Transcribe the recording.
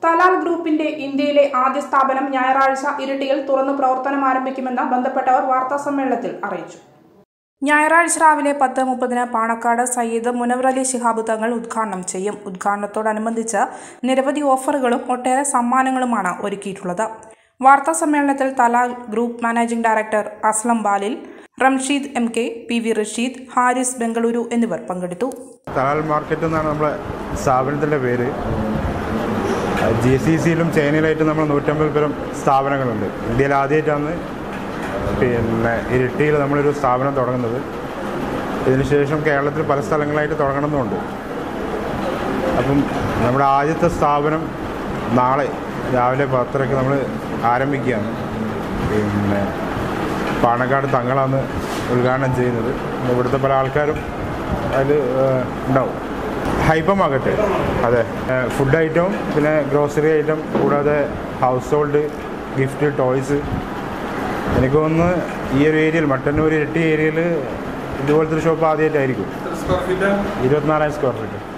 Talal ഗ്രൂപ്പിന്റെ ഇന്ത്യയിലെ ആദ്യ സ്ഥാപനം ഞായറാഴ്ച ഇരിട്ടിയിൽ തുറന്നു പ്രവർത്തനം ആരംഭിക്കുമെന്ന് ബന്ധപ്പെട്ടവർ വാർത്താസമ്മേളനത്തിൽ അറിയിച്ചു ഞായറാഴ്ച രാവിലെ പത്ത് മുപ്പതിന് പാണക്കാട് സയ്യിദ് മുനവറലി ശിഹാബ് തങ്ങൾ ഉദ്ഘാടനം ചെയ്യും ഉദ്ഘാടനത്തോടനുബന്ധിച്ച് നിരവധി ഓഫറുകളും ഒട്ടേറെ സമ്മാനങ്ങളുമാണ് ഒരുക്കിയിട്ടുള്ളത് വാർത്താ സമ്മേളനത്തിൽ Talal group managing director Aslam Balil Ramsheed M K P V Rasheed Haris Bengaluru എന്നിവർ പങ്കെടുത്തു തലാൽ മാർക്കറ്റ് എന്നാണ് നമ്മളെ സ്ഥാപനത്തിൻ്റെ പേര് ജി സി സിയിലും ചൈനയിലായിട്ട് നമ്മൾ നൂറ്റമ്പത് പേരും സ്ഥാപനങ്ങളുണ്ട് ഇന്ത്യയിൽ ആദ്യമായിട്ടാണ് പിന്നെ ഇരിട്ടിയിൽ നമ്മളൊരു സ്ഥാപനം തുടങ്ങുന്നത് ഇതിനുശേഷം കേരളത്തിൽ പല സ്ഥലങ്ങളായിട്ട് തുടങ്ങണമെന്നുണ്ട് അപ്പം നമ്മുടെ ആദ്യത്തെ സ്ഥാപനം നാളെ രാവിലെ പത്തരയ്ക്ക് നമ്മൾ ആരംഭിക്കുകയാണ് പിന്നെ പാണക്കാട് തങ്ങളാണ് ഉദ്ഘാടനം ചെയ്യുന്നത് ഇവിടുത്തെ പല ആൾക്കാരും അതിൽ ഉണ്ടാവും ഹൈപ്പം ആകട്ടെ അതെ ഫുഡ് ഐറ്റവും പിന്നെ ഗ്രോസറി ഐറ്റം കൂടാതെ ഹൗസ് ഹോൾഡ് ഗിഫ്റ്റ് ടോയ്സ് എനിക്ക് തോന്നുന്നു ഈ ഒരു ഏരിയയിൽ മട്ടന്നൂർ ഇരട്ടി ഏരിയയിൽ ഇതുപോലത്തെ ഒരു ഷോപ്പ് ആദ്യമായിട്ടായിരിക്കും ഇരുപത്തിനാലായിരം സ്ക്വയർ ഫീറ്റ്